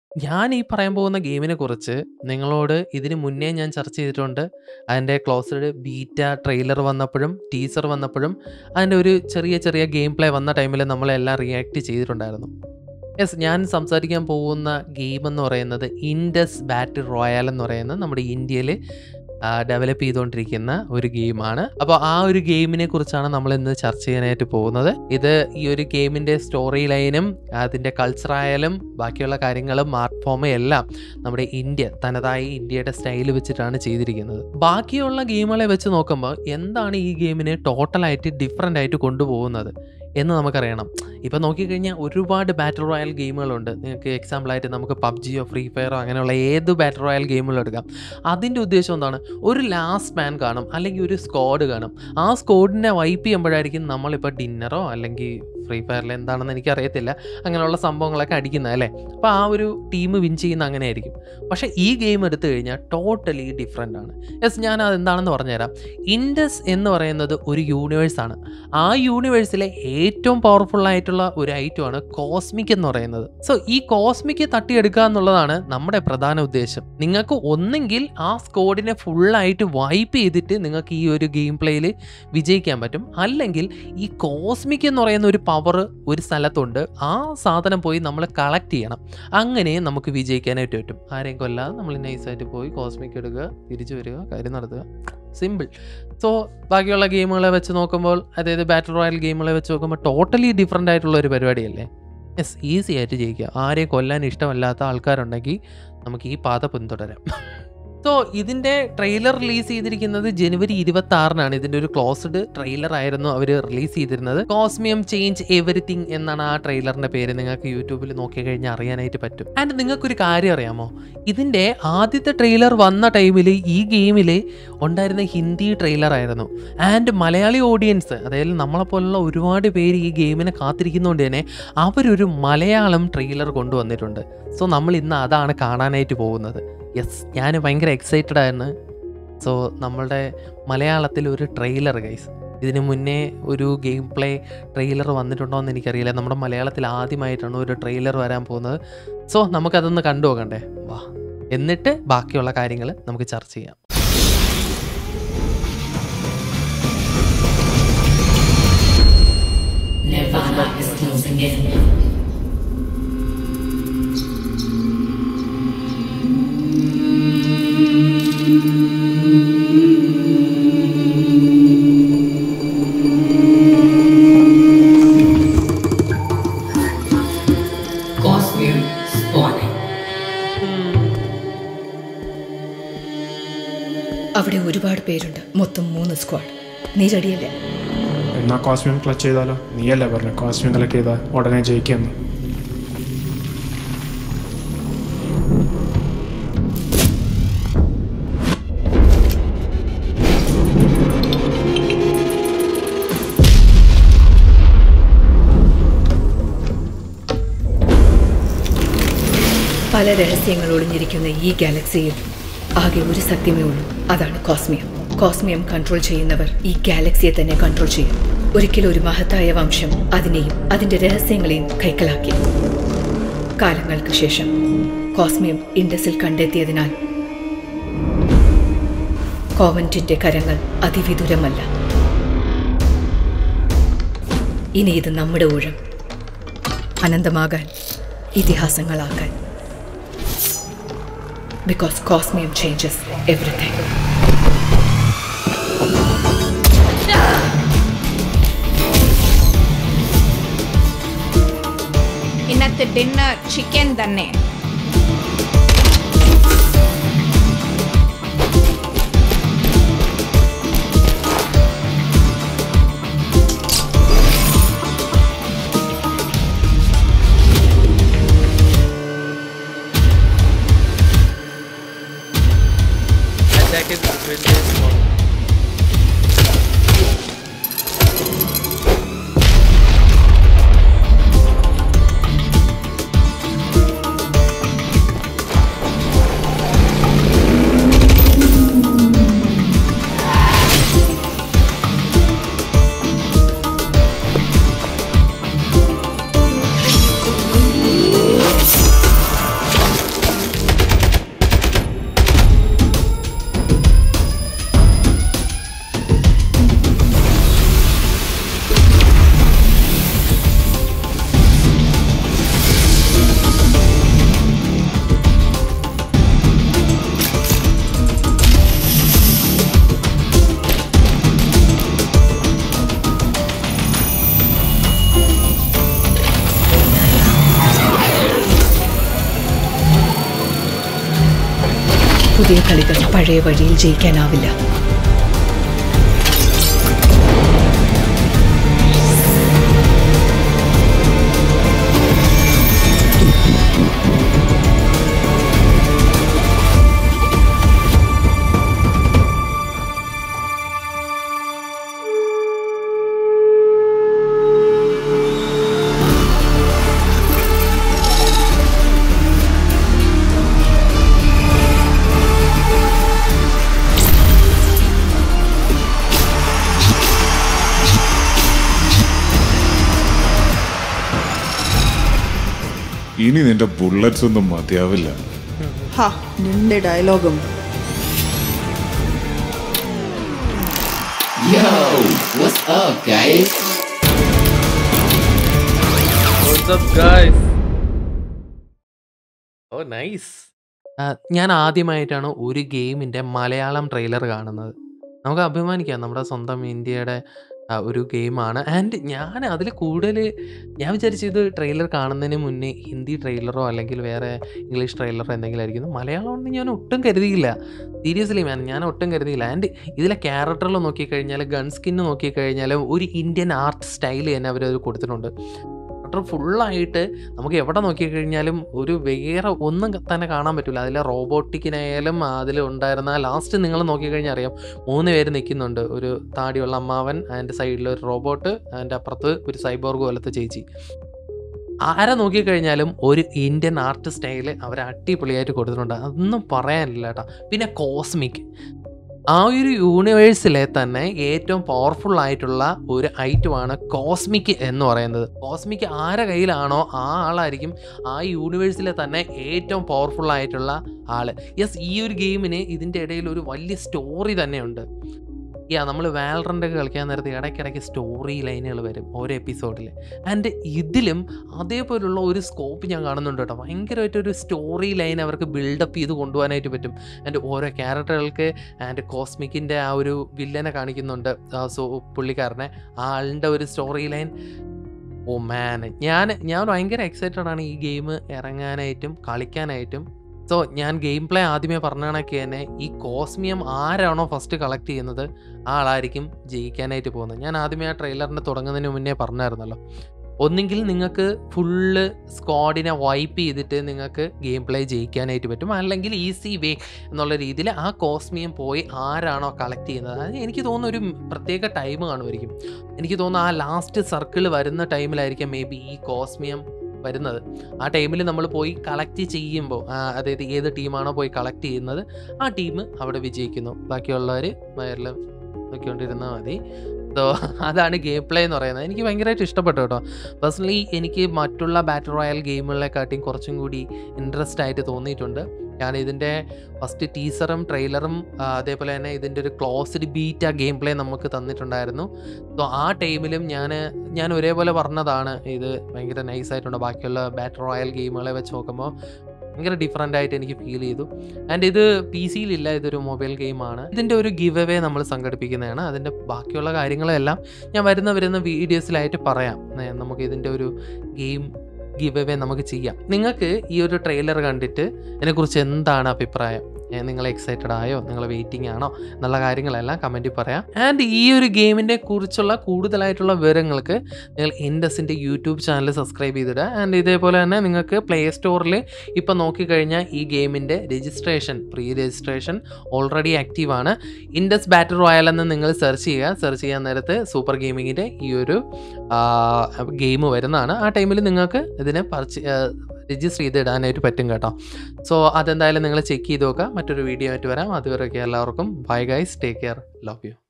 ഞാൻ ഈ പറയാൻ പോകുന്ന ഗെയിമിനെ കുറിച്ച് നിങ്ങളോട് ഇതിന് മുന്നേ ഞാൻ ചർച്ച ചെയ്തിട്ടുണ്ട്. അതിൻ്റെ ക്ലോസ്ഡ് ബീറ്റ ട്രെയിലർ വന്നപ്പോഴും, ടീസർ വന്നപ്പോഴും, അതിൻ്റെ ഒരു ചെറിയ ചെറിയ ഗെയിം പ്ലേ വന്ന ടൈമിൽ നമ്മളെല്ലാം റിയാക്ട് ചെയ്തിട്ടുണ്ടായിരുന്നു. യെസ് ഞാൻ സംസാരിക്കാൻ പോകുന്ന ഗെയിം എന്ന് പറയുന്നത് ഇൻഡസ് ബാറ്റിൽ റോയൽ എന്ന് പറയുന്ന നമ്മുടെ ഇന്ത്യയിൽ ഡെവലപ്പ് ചെയ്തുകൊണ്ടിരിക്കുന്ന ഒരു ഗെയിമാണ്. അപ്പോൾ ആ ഒരു ഗെയിമിനെ കുറിച്ചാണ് നമ്മൾ ഇന്ന് ചർച്ച ചെയ്യാനായിട്ട് പോകുന്നത്. ഇത് ഈ ഒരു ഗെയിമിൻ്റെ സ്റ്റോറി ലൈനും അതിൻ്റെ കൾച്ചറായാലും ബാക്കിയുള്ള കാര്യങ്ങളും ആർട്ട് ഫോമും എല്ലാം നമ്മുടെ ഇന്ത്യ തനതായി ഇന്ത്യയുടെ സ്റ്റൈൽ വെച്ചിട്ടാണ് ചെയ്തിരിക്കുന്നത്. ബാക്കിയുള്ള ഗെയിമുകളെ വെച്ച് നോക്കുമ്പോൾ എന്താണ് ഈ ഗെയിമിനെ ടോട്ടലായിട്ട് ഡിഫറൻ്റ് ആയിട്ട് കൊണ്ടുപോകുന്നത് എന്ന് നമുക്കറിയണം. ഇപ്പോൾ നോക്കിക്കഴിഞ്ഞാൽ ഒരുപാട് ബാറ്റിൽ റോയൽ ഗെയിമുകളുണ്ട്. നിങ്ങൾക്ക് എക്സാമ്പിളായിട്ട് നമുക്ക് പബ്ജിയോ ഫ്രീ ഫയറോ അങ്ങനെയുള്ള ഏത് ബാറ്റിൽ റോയൽ ഗെയിമുകളും എടുക്കാം. അതിൻ്റെ ഉദ്ദേശം എന്താണ്? ഒരു ലാസ്റ്റ് മാൻ കാണും അല്ലെങ്കിൽ ഒരു സ്ക്വാഡ് കാണും. ആ സ്ക്വാഡിനെ വൈപ്പ് ചെയ്യുമ്പോഴായിരിക്കും നമ്മളിപ്പോൾ ഡിന്നറോ അല്ലെങ്കിൽ ഫ്രീ ഫയറിൽ എന്താണെന്ന് എനിക്കറിയത്തില്ല. അങ്ങനെയുള്ള സംഭവങ്ങളൊക്കെ അടിക്കുന്നത് അല്ലേ. അപ്പോൾ ആ ഒരു ടീം വിൻ ചെയ്യുന്ന അങ്ങനെയായിരിക്കും. പക്ഷേ ഈ ഗെയിം എടുത്തു കഴിഞ്ഞാൽ ടോട്ടലി ഡിഫറൻ്റ് ആണ്. യെസ് ഞാൻ അതെന്താണെന്ന് പറഞ്ഞുതരാം. ഇൻഡസ് എന്ന് പറയുന്നത് ഒരു യൂണിവേഴ്സാണ്. ആ യൂണിവേഴ്സിലെ ഏറ്റവും പവർഫുൾ ആയിട്ടുള്ള ഒരു ഐറ്റമാണ് കോസ്മിക് എന്ന് പറയുന്നത്. സോ ഈ കോസ്മിക് തട്ടിയെടുക്കുക എന്നുള്ളതാണ് നമ്മുടെ പ്രധാന ഉദ്ദേശം. നിങ്ങൾക്ക് ഒന്നെങ്കിൽ ആ സ്ക്വാഡിനെ ഫുള്ളായിട്ട് വൈപ്പ് ചെയ്തിട്ട് നിങ്ങൾക്ക് ഈ ഒരു ഗെയിം പ്ലേയിൽ വിജയിക്കാൻ പറ്റും. അല്ലെങ്കിൽ ഈ കോസ്മിക് എന്ന് പറയുന്ന ഒരു പവർ ഒരു സ്ഥലത്തുണ്ട്. ആ സാധനം പോയി നമ്മൾ കളക്ട് ചെയ്യണം. അങ്ങനെ നമുക്ക് വിജയിക്കാനായിട്ട് പറ്റും. ആരെയും കൊല്ലാതെ നമ്മൾ നൈസായിട്ട് പോയി കോസ്മിക് എടുക്കുക, തിരിച്ചു വരിക, കാര്യം നടത്തുക. സിമ്പിൾ. സോ ബാക്കിയുള്ള ഗെയിമുകളെ വെച്ച് നോക്കുമ്പോൾ അതായത് ബാറ്റിൽ റോയൽ ഗെയിമുകളെ വെച്ച് നോക്കുമ്പോൾ ടോട്ടലി ഡിഫറൻ്റ് ആയിട്ടുള്ള ഒരു പരിപാടിയല്ലേ. യെസ് ഈസി ആയിട്ട് ജയിക്കുക. ആരെയും കൊല്ലാൻ ഇഷ്ടമല്ലാത്ത ആൾക്കാരുണ്ടെങ്കിൽ നമുക്ക് ഈ പാത പിന്തുടരാം. സോ ഇതിൻ്റെ ട്രെയിലർ റിലീസ് ചെയ്തിരിക്കുന്നത് ജനുവരി 26-നാണ്. ഇതിൻ്റെ ഒരു ക്ലോസ്ഡ് ട്രെയിലർ ആയിരുന്നു അവർ റിലീസ് ചെയ്തിരുന്നത്. കോസ്മിയം ചേഞ്ച് എവരിതിങ് എന്നാണ് ആ ട്രെയിലറിൻ്റെ പേര്. നിങ്ങൾക്ക് യൂട്യൂബിൽ നോക്കിക്കഴിഞ്ഞാൽ അറിയാനായിട്ട് പറ്റും. ആൻഡ് നിങ്ങൾക്കൊരു കാര്യം അറിയാമോ? ഇതിൻ്റെ ആദ്യത്തെ ട്രെയിലർ വന്ന ടൈമിൽ ഈ ഗെയിമിൽ ഉണ്ടായിരുന്ന ഹിന്ദി ട്രെയിലർ ആയിരുന്നു. ആൻഡ് മലയാളി ഓഡിയൻസ് അതായത് നമ്മളെപ്പോലുള്ള ഒരുപാട് പേര് ഈ ഗെയിമിനെ കാത്തിരിക്കുന്നതുകൊണ്ട് തന്നെ അവരൊരു മലയാളം ട്രെയിലർ കൊണ്ടുവന്നിട്ടുണ്ട്. സോ നമ്മൾ ഇന്ന് അതാണ് കാണാനായിട്ട് പോകുന്നത്. യെസ് ഞാൻ ഭയങ്കര എക്സൈറ്റഡ് ആണ്. സോ നമ്മളുടെ മലയാളത്തിൽ ഒരു ട്രെയിലർ ഗൈസ്. ഇതിന് മുന്നേ ഒരു ഗെയിം പ്ലേ ട്രെയിലർ വന്നിട്ടുണ്ടോ എന്ന് എനിക്കറിയില്ല. നമ്മുടെ മലയാളത്തിൽ ആദ്യമായിട്ടാണ് ഒരു ട്രെയിലർ വരാൻ പോകുന്നത്. സോ നമുക്കതൊന്ന് കണ്ടു നോക്കണ്ടേ? വാ. എന്നിട്ട് ബാക്കിയുള്ള കാര്യങ്ങൾ നമുക്ക് ചർച്ച ചെയ്യാം. Nirvana is closing in. Cosmere spawning. അവിടെ ഒരുപാട് പേരുണ്ട് മൊത്തം മൂന്ന് സ്ക്വാഡ് നീ റെഡിയല്ലേ എന്നാ കോസ്മിയം ക്ലച്ച് ചെയ്താലോ നീയല്ലേ പറഞ്ഞു കോസ്മിയം കളക്ട് ചെയ്താൽ ഉടനെ ജയിക്കാന്ന് പല രഹസ്യങ്ങൾ ഒളിഞ്ഞിരിക്കുന്ന ഈ ഗാലക്സിയിൽ ആകെ ഒരു സത്യമേ ഉള്ളൂ അതാണ് കോസ്മിയം കോസ്മിയം കൺട്രോൾ ചെയ്യുന്നവർ ഈ ഗാലക്സിയെ തന്നെ കൺട്രോൾ ചെയ്യും ഒരിക്കലും ഒരു മഹത്തായ വംശം അതിനെയും അതിന്റെ രഹസ്യങ്ങളെയും കൈക്കലാക്കി കാലങ്ങൾക്ക് ശേഷം കോസ്മിയം ഇൻഡസിൽ കണ്ടെത്തിയതിനാൽ കോവന്റിന്റെ കരങ്ങൾ അതിവിദൂരമല്ല ഇനി ഇത് നമ്മുടെ ഊഴം അനന്തമാകാൻ ഇതിഹാസങ്ങളാക്കാൻ because cosmium changes everything. ഇന്നത്തെ ഡിന്നർ ചിക്കൻ തന്നെ Attack is between the squad. പുതിയ കളികൾ പഴയ വഴിയിൽ ജയിക്കാനാവില്ല ഇനി നിന്റെ ബുള്ളറ്റ്സ് ഒന്നും മതിയാവില്ല ഹാ നിന്റെ ഡയലോഗും Yo, what's up, guys? ഓ നൈസ് ഞാൻ ആദ്യമായിട്ടാണ് ഒരു ഗെയിമിൻ്റെ മലയാളം ട്രെയിലർ കാണുന്നത് നമുക്ക് അഭിമാനിക്കാം നമ്മുടെ സ്വന്തം ഇന്ത്യയുടെ ആ, ഒരു ഗെയിമാണ് ആൻഡ് ഞാൻ അതിൽ കൂടുതൽ ഞാൻ വിചാരിച്ചു ഇത് ട്രെയിലർ കാണുന്നതിന് മുന്നേ ഹിന്ദി ട്രെയിലറോ അല്ലെങ്കിൽ വേറെ ഇംഗ്ലീഷ് ട്രെയിലറോ എന്തെങ്കിലും ആയിരിക്കും മലയാളം കൊണ്ട് ഞാൻ ഒട്ടും കരുതിയില്ല സീരിയസ്ലി മാൻ ഞാൻ ഒട്ടും കരുതിയില്ല ആൻഡ് ഇതിലെ ക്യാരക്ടറിൽ നോക്കിക്കഴിഞ്ഞാൽ ഗൺ സ്കിന്ന് നോക്കിക്കഴിഞ്ഞാൽ ഒരു ഇന്ത്യൻ ആർട്ട് സ്റ്റൈൽ തന്നെ അവർ കൊടുത്തിട്ടുണ്ട് ക്യാരക്ടർ ഫുള്ളായിട്ട് നമുക്ക് എവിടെ നോക്കിക്കഴിഞ്ഞാലും ഒരു വേറെ ഒന്നും തന്നെ കാണാൻ പറ്റില്ല അതിലെ റോബോട്ടിക്കിനായാലും അതിൽ ഉണ്ടായിരുന്ന ലാസ്റ്റ് നിങ്ങൾ നോക്കിക്കഴിഞ്ഞാൽ അറിയാം മൂന്ന് പേര് നിൽക്കുന്നുണ്ട് ഒരു താടിയുള്ള അമ്മാവൻ അതിൻ്റെ സൈഡിൽ ഒരു റോബോട്ട് അതിൻ്റെ അപ്പുറത്ത് ഒരു സൈബോർഗ് പോലത്തെ ചേച്ചി ആരെ നോക്കിക്കഴിഞ്ഞാലും ഒരു ഇന്ത്യൻ ആർട്ട് സ്റ്റൈല് അവർ അടിപൊളിയായിട്ട് കൊടുത്തിട്ടുണ്ട് അതൊന്നും പറയാനില്ല കേട്ടോ പിന്നെ കോസ്മിക് ആ ഒരു യൂണിവേഴ്സിലെ തന്നെ ഏറ്റവും പവർഫുൾ ആയിട്ടുള്ള ഒരു ഐറ്റമാണ് കോസ്മിക് എന്ന് പറയുന്നത് കോസ്മിക് ആരെ കയ്യിലാണോ ആ ആളായിരിക്കും ആ യൂണിവേഴ്സിലെ തന്നെ ഏറ്റവും പവർഫുൾ ആയിട്ടുള്ള ആള് യെസ് ഈ ഒരു ഗെയിമിന് ഇതിൻ്റെ ഇടയിൽ ഒരു വലിയ സ്റ്റോറി തന്നെയുണ്ട് യാ നമ്മൾ വാലറൻ്റ് ഒക്കെ കളിക്കാൻ നേരത്തെ ഇടയ്ക്കിടയ്ക്ക് സ്റ്റോറി ലൈനുകൾ വരും ഓരോ എപ്പിസോഡിൽ ആൻഡ് ഇതിലും അതേപോലുള്ള ഒരു സ്കോപ്പ് ഞാൻ കാണുന്നുണ്ട് കേട്ടോ ഭയങ്കരമായിട്ടൊരു സ്റ്റോറി ലൈൻ അവർക്ക് ബിൽഡപ്പ് ചെയ്ത് കൊണ്ടുപോകാനായിട്ട് പറ്റും ആൻഡ് ഓരോ ക്യാരക്ടറുകൾക്ക് ആൻഡ് കോസ്മിക്കിൻ്റെ ആ ഒരു വില്ലനെ കാണിക്കുന്നുണ്ട് ആ സോ പുള്ളിക്കാരനെ ആ ആളിൻ്റെ ഒരു സ്റ്റോറി ലൈൻ ഓ മാൻ ഞാൻ ഞാൻ ഭയങ്കര എക്സൈറ്റഡ് ആണ് ഈ ഗെയിം ഇറങ്ങാനായിട്ടും കളിക്കാനായിട്ടും സോ ഞാൻ ഗെയിം പ്ലേ ആദ്യമേ പറഞ്ഞ കണക്ക് തന്നെ ഈ കോസ്മിയം ആരാണോ ഫസ്റ്റ് കളക്ട് ചെയ്യുന്നത് ആ ആളായിരിക്കും ജയിക്കാനായിട്ട് പോകുന്നത് ഞാൻ ആദ്യമേ ആ ട്രെയിലറിന് തുടങ്ങുന്നതിന് മുന്നേ പറഞ്ഞായിരുന്നല്ലോ ഒന്നെങ്കിൽ നിങ്ങൾക്ക് ഫുള്ള് സ്ക്വാഡിനെ വൈപ്പ് ചെയ്തിട്ട് നിങ്ങൾക്ക് ഗെയിം പ്ലേ ജയിക്കാനായിട്ട് പറ്റും അല്ലെങ്കിൽ ഈസി വേ എന്നുള്ള രീതിയിൽ ആ കോസ്മിയം പോയി ആരാണോ കളക്ട് ചെയ്യുന്നത് അത് എനിക്ക് തോന്നുന്ന ഒരു പ്രത്യേക ടൈം കാണുമായിരിക്കും എനിക്ക് തോന്നുന്നു ആ ലാസ്റ്റ് സർക്കിൾ വരുന്ന ടൈമിലായിരിക്കും മേ ബി ഈ കോസ്മിയം വരുന്നത് ആ ടൈമിൽ നമ്മൾ പോയി കളക്ട് ചെയ്യുമ്പോൾ അതായത് ഏത് ടീമാണോ പോയി കളക്ട് ചെയ്യുന്നത് ആ ടീം അവിടെ വിജയിക്കുന്നു ബാക്കിയുള്ളവർ വയറിൽ നോക്കിക്കൊണ്ടിരുന്നാൽ മതി സോ അതാണ് ഗെയിം പ്ലേ എന്ന് പറയുന്നത് എനിക്ക് ഭയങ്കരമായിട്ട് ഇഷ്ടപ്പെട്ടു കേട്ടോ പേഴ്സണലി എനിക്ക് മറ്റുള്ള ബാറ്റർ റോയൽ ഗെയിമുകളെക്കാട്ടിയും കുറച്ചും കൂടി ഇൻട്രസ്റ്റ് ആയിട്ട് തോന്നിയിട്ടുണ്ട് ഞാൻ ഇതിൻ്റെ ഫസ്റ്റ് ടീസറും ട്രെയിലറും അതേപോലെ തന്നെ ഇതിൻ്റെ ഒരു ക്ലോസ്ഡ് ബീറ്റ് ആ ഗെയിം പ്ലേ നമുക്ക് തന്നിട്ടുണ്ടായിരുന്നു സോ ആ ടൈമിലും ഞാൻ ഞാൻ ഒരേപോലെ പറഞ്ഞതാണ് ഇത് ഭയങ്കര നൈസായിട്ടുണ്ട് ബാക്കിയുള്ള ബാറ്റർ റോയൽ ഗെയിമുകളെ വെച്ച് നോക്കുമ്പോൾ ഭയങ്കര ഡിഫറെൻ്റ് ആയിട്ട് എനിക്ക് ഫീൽ ചെയ്തു ആൻഡ് ഇത് പി സിയിലില്ല ഇതൊരു മൊബൈൽ ഗെയിമാണ് ഇതിൻ്റെ ഒരു ഗിവ് അവേ നമ്മൾ സംഘടിപ്പിക്കുന്നതാണ് അതിൻ്റെ ബാക്കിയുള്ള കാര്യങ്ങളെല്ലാം ഞാൻ വരുന്ന വരുന്ന വീഡിയോസിലായിട്ട് പറയാം ഏ, നമുക്ക് ഇതിൻ്റെ ഒരു ഗെയിം ഗിവ് അവേ നമുക്ക് ചെയ്യാം നിങ്ങൾക്ക് ഈ ഒരു ട്രെയിലർ കണ്ടിട്ട് ഇതിനെക്കുറിച്ച് എന്താണ് അഭിപ്രായം ഏ, നിങ്ങൾ എക്സൈറ്റഡ് ആയോ നിങ്ങൾ വെയിറ്റിംഗ് ആണോ എന്നുള്ള കാര്യങ്ങളെല്ലാം കമൻറ്റിൽ പറയാം ആൻഡ് ഈ ഒരു ഗെയിമിനെ കുറിച്ചുള്ള കൂടുതലായിട്ടുള്ള വിവരങ്ങൾക്ക് നിങ്ങൾ ഇൻഡസിൻ്റെ യൂട്യൂബ് ചാനൽ സബ്സ്ക്രൈബ് ചെയ്തിടുക ആൻഡ് ഇതേപോലെ തന്നെ നിങ്ങൾക്ക് പ്ലേ സ്റ്റോറിൽ ഇപ്പോൾ നോക്കിക്കഴിഞ്ഞാൽ ഈ ഗെയിമിൻ്റെ registration pre registration already active ആണ് ഇൻഡസ് ബാറ്റർ റോയൽ എന്ന് നിങ്ങൾ സെർച്ച് ചെയ്യുക സെർച്ച് ചെയ്യാൻ നേരത്ത് സൂപ്പർ ഗെയിമിങ്ങിൻ്റെ ഈ ഒരു ഗെയിം വരുന്നതാണ് ആ ടൈമിൽ നിങ്ങൾക്ക് ഇതിനെ പർച്ച് രജിസ്റ്റർ ചെയ്ത് ഇടാനായിട്ട് പറ്റും കേട്ടോ സോ അതെന്തായാലും നിങ്ങൾ ചെക്ക് ചെയ്ത് നോക്കുക മറ്റൊരു വീഡിയോ ആയിട്ട് വരാം അതുവരെയൊക്കെ എല്ലാവർക്കും bye guys take care love U